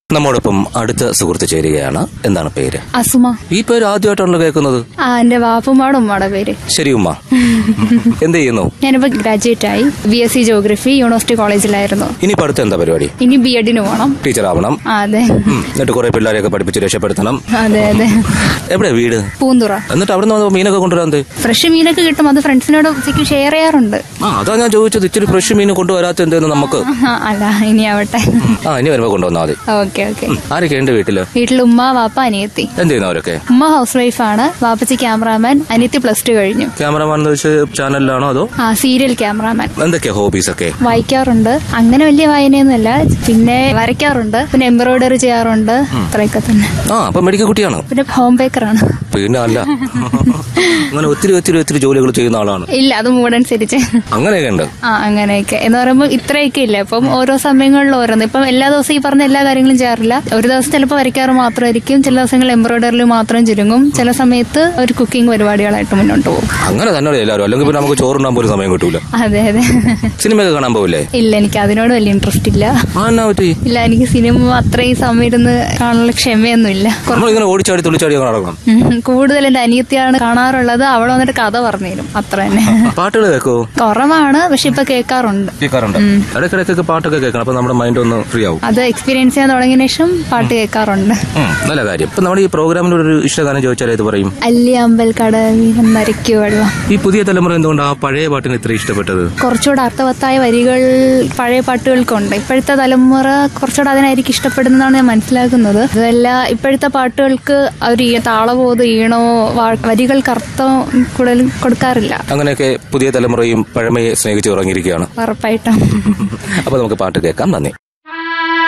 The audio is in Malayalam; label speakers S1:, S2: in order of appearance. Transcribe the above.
S1: നമ്മോടൊപ്പം അടുത്ത സുഹൃത്ത് ചേരുകയാണ് എന്താണ് പേര്
S2: അസുമ
S1: ഈ പേര് ആദ്യമായിട്ടാണല്ലോ കേൾക്കുന്നത്
S2: ആ എന്റെ വാപ്പുമാടെ ഉമ്മയുടെ പേര്
S1: ശരി ഉമ്മ എന്ത് ചെയ്യുന്നു
S2: ഞാനിപ്പോ ഗ്രാജുവേറ്റ് ആയി B S C geography university കോളേജിലായിരുന്നു
S1: ഇനിയിപ്പോ അടുത്ത എന്താ പരിപാടി
S2: ഇനി ബി എഡിന് പോകണം
S1: ടീച്ചർ ആവണം
S2: ആ, അതെ
S1: ഉം, എന്നിട്ട് കുറെ പിള്ളേരെയൊക്കെ പഠിപ്പിച്ച് രക്ഷപ്പെടുത്തണം
S2: അതെ അതെ
S1: എവിടെ വീട്
S2: പൂന്തുറ
S1: എന്നിട്ട് അവിടെ നിന്ന് മീനൊക്കെ കൊണ്ടുവരാൻ എന്തേ?
S2: ഫ്രഷ് മീനൊക്കെ കിട്ടും അത് ഫ്രണ്ട്സിനോട് ഉച്ചയ്ക്ക് ഷെയർ ചെയ്യാറുണ്ട്
S1: ആ അതാ ഞാൻ ചോദിച്ചത് ഇച്ചിരി ഫ്രഷ് മീൻ കൊണ്ടുവരാത്ത എന്തേന്ന് നമുക്ക്
S2: ആ, അല്ല ഇനി ആവട്ടെ
S1: ആ ഇനി വരുമ്പോ കൊണ്ടുവന്നാൽ മതി
S2: ഓക്കെ ഓക്കെ
S1: ഉം, ആരൊക്കെ ഉണ്ട് വീട്ടില്
S2: വീട്ടിൽ ഉമ്മ വാപ്പ അനിയത്തി
S1: എന്ത് ചെയ്യുന്നവരൊക്കെ
S2: ഉമ്മ ഹൗസ് വൈഫാണ് വാപ്പച്ചി ക്യാമറാമാൻ അനിയത്തി പ്ലസ് ടു കഴിഞ്ഞു
S1: ക്യാമറമാൻ എന്ന് വെച്ച് ചാനലിലാണോ അതോ
S2: ആ സീരിയൽ ക്യാമറാമാൻ
S1: എന്തൊക്കെയാ ഹോബീസ് ഒക്കെ
S2: വായിക്കാറുണ്ട് അങ്ങനെ വലിയ വായനയൊന്നുമല്ല പിന്നെ വരയ്ക്കാറുണ്ട് പിന്നെ എംബ്രോയിഡറി ചെയ്യാറുണ്ട് അത്രയൊക്കെ തന്നെ
S1: ആ അപ്പൊ മെഡിക്കൽ കുട്ടിയാണ്
S2: പിന്നെ ഹോം ബേക്കറാണ്
S1: പിന്നെ അല്ല അങ്ങനെ ഒത്തിരി ഒത്തിരി ഒത്തിരി ജോലികൾ ചെയ്യുന്ന ആളാണ്
S2: ഇല്ല അത് മൂടനുസരിച്ച്
S1: അങ്ങനെയൊക്കെ ഉണ്ട്
S2: ആ അങ്ങനെയൊക്കെ എന്ന് പറയുമ്പോൾ ഇത്രയൊക്കെ ഇല്ല ഇപ്പം ഓരോ സമയങ്ങളിൽ ഓരോന്ന് ഇപ്പം എല്ലാ ദിവസവും ഈ പറഞ്ഞ എല്ലാ കാര്യങ്ങളും ചെയ്യാറില്ല ഒരു ദിവസം ചിലപ്പോൾ വരയ്ക്കാറ് മാത്രമായിരിക്കും ചില ദിവസങ്ങൾ എംബ്രോയിഡറിൽ മാത്രം ചുരുങ്ങും ചില സമയത്ത് ഒരു കുക്കിംഗ് പരിപാടികളായിട്ട് മുന്നോട്ട് പോകും
S1: അങ്ങനെ തന്നെ എല്ലാവരും അല്ലെങ്കിൽ പിന്നെ നമുക്ക് ചോറുണ്ടാൻ പോലും സമയം കിട്ടൂല
S2: അതെ അതെ
S1: സിനിമയൊക്കെ കാണാൻ പോവില്ലേ
S2: ഇല്ല എനിക്ക് അതിനോട് വലിയ ഇൻട്രസ്റ്റ് ഇല്ല
S1: ആ എന്നാ പറ്റി
S2: ഇല്ല എനിക്ക് സിനിമ അത്രയും സമയം ഇരുന്ന് കാണാനുള്ള ക്ഷമയൊന്നുമില്ല
S1: നമ്മളിങ്ങനെ ഓടിച്ചാടി തുള്ളിച്ചാടി ഒക്കെ നടക്കണം
S2: ഉം. കൂടുതൽ എന്റെ അനിയത്തിയാണ് കാണാറുള്ളത് അവൾ വന്നിട്ട് കഥ പറഞ്ഞുതരും അത്ര തന്നെ
S1: പാട്ടുകൾ കേൾക്കോ
S2: കുറവാണ് പക്ഷെ ഇപ്പൊ കേൾക്കാറുണ്ട്
S1: കേൾക്കാറുണ്ട് ഇടയ്ക്കിടയ്ക്കൊക്കെ പാട്ടൊക്കെ കേൾക്കണം അപ്പൊ നമ്മുടെ മൈൻഡ് ഒന്ന് ഫ്രീ ആവും
S2: അത് എക്സ്പീരിയൻസ് ചെയ്യാൻ തുടങ്ങിയ ശേഷം പാട്ട് കേൾക്കാറുണ്ട്
S1: ഉം, നല്ല കാര്യം ഇപ്പൊ നമ്മുടെ ഈ പ്രോഗ്രാമിന്റെ ഒരു ഇഷ്ടഗാനം ചോദിച്ചാൽ ഇത് പറയും
S2: അല്ലി അമ്പൽ കടവീരം നരയ്ക്കു വെള്ളം
S1: ഈ പുതിയ തലമുറ എന്തുകൊണ്ട് ആ പഴയ പാട്ടിന് ഇത്ര ഇഷ്ടപ്പെട്ടത്
S2: കുറച്ചുകൂടെ അർത്ഥവത്തായ വരികൾ പഴയ പാട്ടുകൾക്കുണ്ട് ഇപ്പോഴത്തെ തലമുറ കുറച്ചുകൂടെ അതിനായിരിക്കും ഇഷ്ടപ്പെടുന്നതാണ് ഞാൻ മനസ്സിലാക്കുന്നത് അതല്ല ഇപ്പോഴത്തെ പാട്ടുകൾക്ക് അവർ ഈ താളബോധം ഈണോ വാ- വരികൾക്ക് അർത്ഥം കൂടുതലും കൊടുക്കാറില്ല
S1: അങ്ങനെയൊക്കെ പുതിയ തലമുറയും പഴമയെ സ്നേഹിച്ച് ഉറങ്ങിയിരിക്കുകയാണ്
S2: ഉറപ്പായിട്ടും
S1: അപ്പൊ നമുക്ക് പാട്ട് കേൾക്കാം നന്ദി